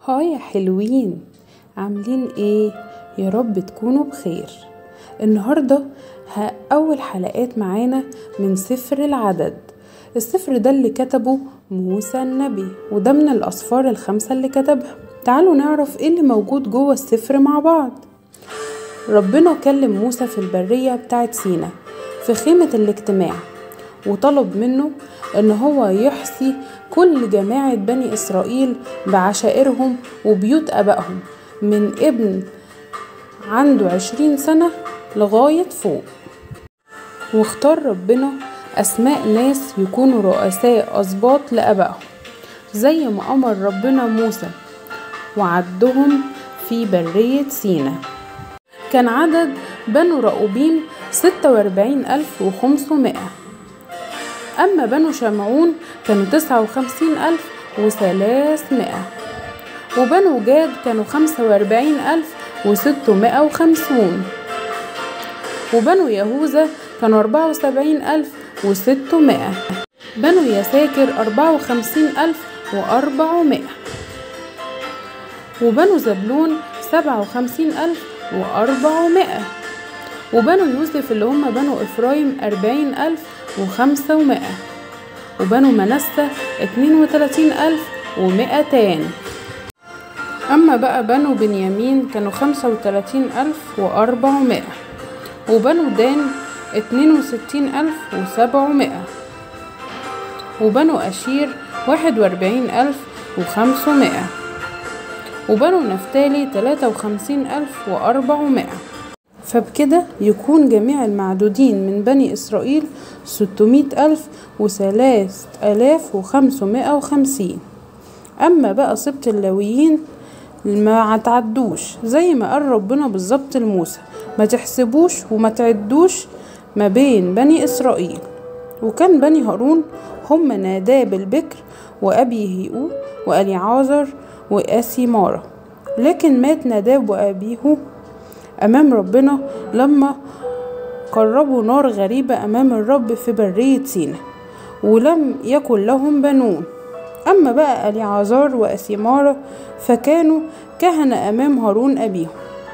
هاي يا حلوين عاملين ايه يا رب تكونوا بخير النهاردة ه- اول حلقات معانا من سفر العدد السفر ده اللي كتبه موسى النبي وده من الاسفار الخمسة اللي كتبها تعالوا نعرف ايه اللي موجود جوه السفر مع بعض ربنا كلم موسى في البرية بتاعت سينا في خيمة الاجتماع وطلب منه ان هو يحصي كل جماعة بني اسرائيل بعشائرهم وبيوت ابائهم من ابن عنده عشرين سنة لغاية فوق واختار ربنا اسماء ناس يكونوا رؤساء اسباط لابائهم زي ما امر ربنا موسى وعدهم في برية سينا كان عدد بنو رأوبين ستة وأربعين ألف وخمسمائة أما بنو شمعون كانوا تسعة وخمسين ألف وثلاثمائة وبنو جاد كانوا خمسة وأربعين ألف وستمائة وخمسون وبنو يهوذا كانوا أربعة وسبعين ألف وستمائة بنو يساكر أربعة وخمسين ألف وأربعمائة وبنو زبلون سبعة وخمسين ألف وأربعمائة وبنو يوسف اللي هم بنو إفرايم أربعين ألف وخمسة ومائة وبنو منسى اتنين وتلاتين ألف ومائتان أما بقى بنو بنيامين كانوا خمسة وتلاتين ألف وأربعمائة وبنو دان اتنين وستين ألف وسبعمائة وبنو أشير واحد وأربعين ألف وخمسمائة وبنو نفتالي تلاتة وخمسين ألف وأربعمائة فبكده يكون جميع المعدودين من بني إسرائيل ستمائة ألف وثلاث آلاف وخمسمائة وخمسين أما بقى سبط اللاويين ما هتعدوش زي ما قال ربنا بالظبط لموسى ما تحسبوش وما تعدوش ما بين بني إسرائيل وكان بني هارون هم ناداب البكر وأبي هيئو وأليعازر وأسيمارة لكن مات ناداب وأبيه أمام ربنا لما قربوا نار غريبة أمام الرب في برية سينا ولم يكن لهم بنون أما بقى أليعازار وأسيمارة فكانوا كهنة أمام هارون أبيهم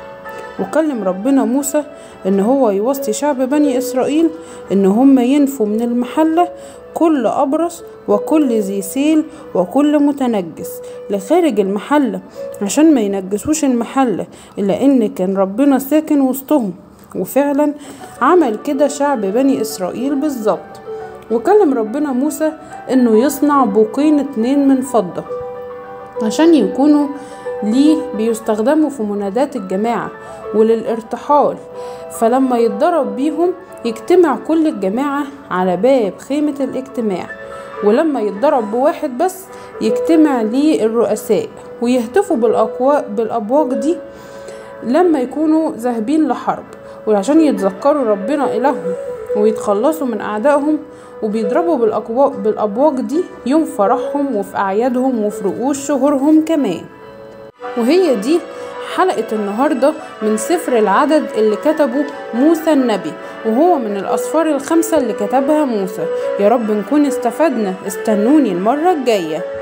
وكلم ربنا موسى ان هو يوصي شعب بني اسرائيل ان هم ينفوا من المحلة كل ابرص وكل ذي سيل وكل متنجس لخارج المحلة عشان ما ينجسوش المحلة الا ان كان ربنا ساكن وسطهم وفعلا عمل كده شعب بني اسرائيل بالظبط وكلم ربنا موسى انه يصنع بوقين اتنين من فضة عشان يكونوا ليه بيستخدموا في منادات الجماعة وللارتحال فلما يتضرب بيهم يجتمع كل الجماعة على باب خيمة الاجتماع ولما يتضرب بواحد بس يجتمع ليه الرؤساء ويهتفوا بالأقوا... بالأبواق دي لما يكونوا ذاهبين لحرب وعشان يتذكروا ربنا إلههم ويتخلصوا من أعدائهم وبيضربوا بالأقوا... بالأبواق دي يوم فرحهم وفي أعيادهم وفي رؤوس شهورهم كمان وهي دي حلقة النهاردة من سفر العدد اللي كتبه موسى النبي وهو من الأسفار الخمسة اللي كتبها موسى يا رب نكون استفدنا استنوني المرة الجاية